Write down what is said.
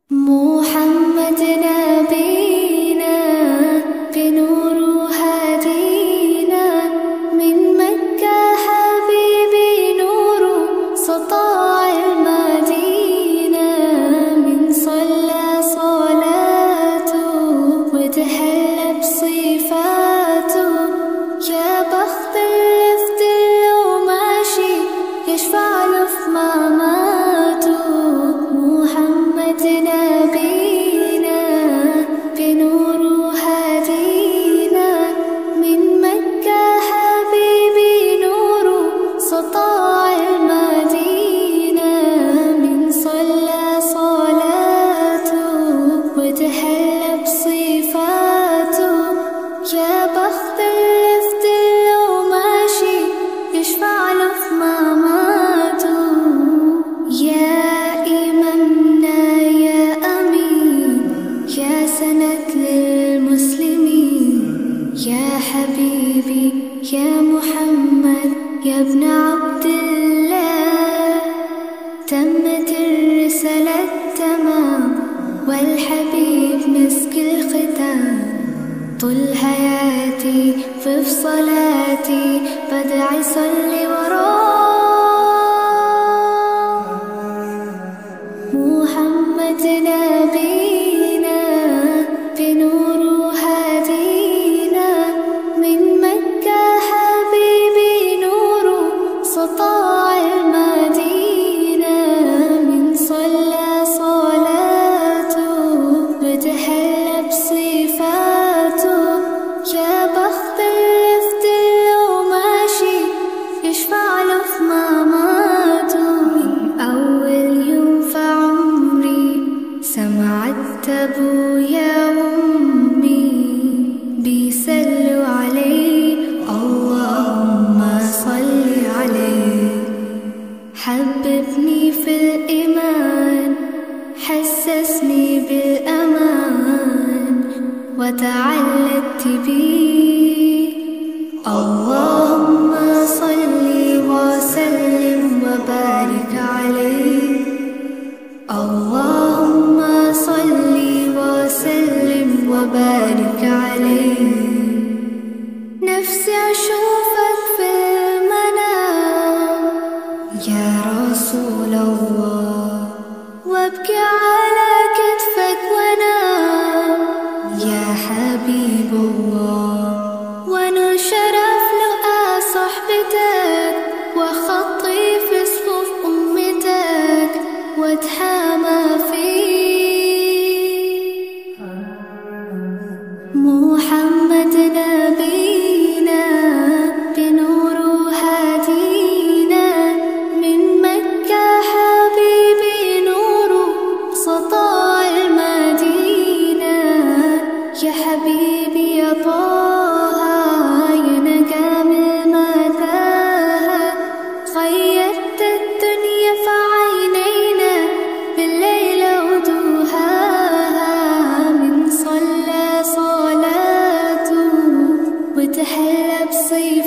محمد نبينا بنور هدينا من مكة حبيبي نور سطاع المدينة من صلى صلاته وتهلى بصفاته يا بخت اللفت لو ماشي يشفع له في مماته محمد نبينا بنور هدينا من مكة حبيبي نور سطاع المدينة من صلى صلاته وتهلى بصفاته يا بخت اللفت لو ماشي يشفع له في مماته يا إمامنا يا أمين يا سند للمسلمين يا حبيبي يا محمد يا ابن عبد الله تمت الرسالة تمام والحبيب مسك الختام طول حياتي في صلاتي بدعي صلي وراه محمد نبينا بنور هدينا من مكة حبيبي نور سطاع المدينة من صلى صلاته وتهلى بصفاته يا بخت اللفت لو ماشي يشفع له في مماته من أول يوم في عمري سمعت أبويا وأمي بيسلوا عليه اللهم صل عليه حببني في الإيمان حسسني بالأمان وتعلقت بيه اللهم صل وسلم وبارك عليه اللهم صل وسلم وبارك عليه نفسي أشوفك في المنام يا رسول الله وابكي على كتفك وانام يا حبيب الله وانا شرف لقى صحبتك وخطي في صفوف امتك واتحامى فيك محمد نبينا بنور هدينا من مكة حبيبي نور سطاع المدينة يا حبيبي يا طه يا نجم المداها غيرت الدنيا في عينينا بالليل ودوهاها من صلى صلاته وتحلى بصيف